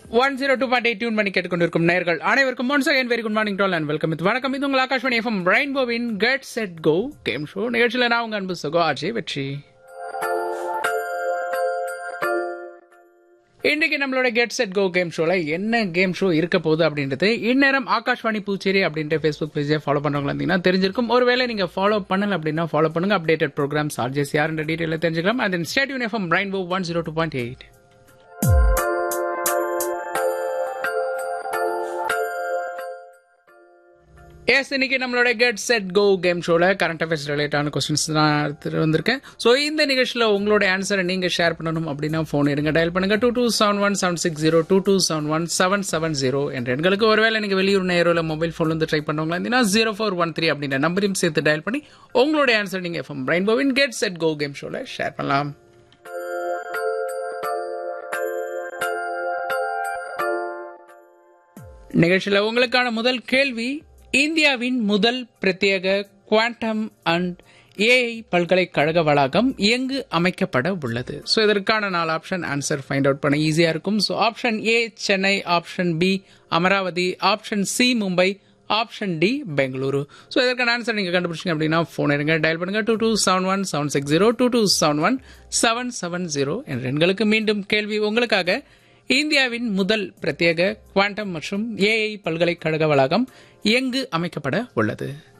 one zero two point eight tune பண்ணி கேட்டுக்கொண்டிருக்கும் நேர்கள் அனைவருக்கும் once again very good morning டால் அண்ட் வெல்கம் இது வணக்கம் இது உங்கள் ஆகாஷ்வாணி எஃப்எம் ரெயின்போவின் get set go game show நிகழ்ச்சியில் நான் உங்க அன்பு சகோ அஜய் வெற்றி இன்றைக்கு நம்மளோட கெட் செட் கோ கேம் ஷோல என்ன கேம் ஷோ இருக்க போகுது அப்படின்றது இந்நேரம் ஆகாஷ்வாணி பூச்சேரி அப்படின்ற ஃபேஸ்புக் பேஜை ஃபாலோ பண்றவங்களா இருந்தீங்கன்னா தெரிஞ்சிருக்கும் ஒருவேளை நீங்க ஃபாலோ பண்ணல அப்படின்னா ஃபாலோ பண்ணுங்க அப்டேட்டட் ப்ரோக்ராம்ஸ் ஆர்ஜேஸ் யாருன்ற டீட்டெயில் தெரிஞ்சுக்கலாம் and state uniform rainbow one zero two point eight எஸ் இன்னைக்கு நம்மளோட கெட் செட் கோ கேம் ஷோல கரண்ட் அஃபேர்ஸ் ரிலேட்டான கொஸ்டின்ஸ் தான் எடுத்துட்டு வந்திருக்கேன் ஸோ இந்த நிகழ்ச்சியில் உங்களோட ஆன்சரை நீங்க ஷேர் பண்ணணும் அப்படின்னா ஃபோன் எடுங்க டயல் பண்ணுங்க two two seven one seven six zero two two seven one seven seven zero என்ற எண்களுக்கு ஒருவேளை நீங்க வெளியூர் நேரோ இல்லை மொபைல் ஃபோன்ல இருந்து ட்ரை பண்ணவங்களா இருந்தீங்கன்னா ஜீரோ ஃபோர் ஒன் த்ரீ அப்படின்ற நம்பரையும் சேர்த்து டயல் பண்ணி உங்களோட ஆன்சர் நீங்க எஃப்எம் ரெயின்போவின் கெட் செட் கோ கேம் ஷோல ஷேர் பண்ணலாம் நிகழ்ச்சியில் உங்களுக்கான முதல் கேள்வி இந்தியாவின் முதல் பிரத்யேக குவாண்டம் அண்ட் ஏஐ பல்கலைக்கழக வளாகம் எங்கு அமைக்கப்பட உள்ளது ஸோ இதற்கான நாலு ஆப்ஷன் ஆன்சர் ஃபைண்ட் அவுட் பண்ண ஈஸியாக இருக்கும் so option A Chennai option B Amaravati option C Mumbai option D Bengaluru so இதற்கான ஆன்சர் நீங்கள் கண்டுபிடிச்சிங்க அப்படின்னா ஃபோன் எடுங்க டயல் பண்ணுங்க two two seven one seven six zero two two seven one seven seven zero என்ற எண்களுக்கு மீண்டும் கேள்வி உங்களுக்காக இந்தியாவின் முதல் பிரத்யேக குவாண்டம் மற்றும் ஏஐ பல்கலைக்கழக வளாகம் எங்கு அமைக்கப்பட உள்ளது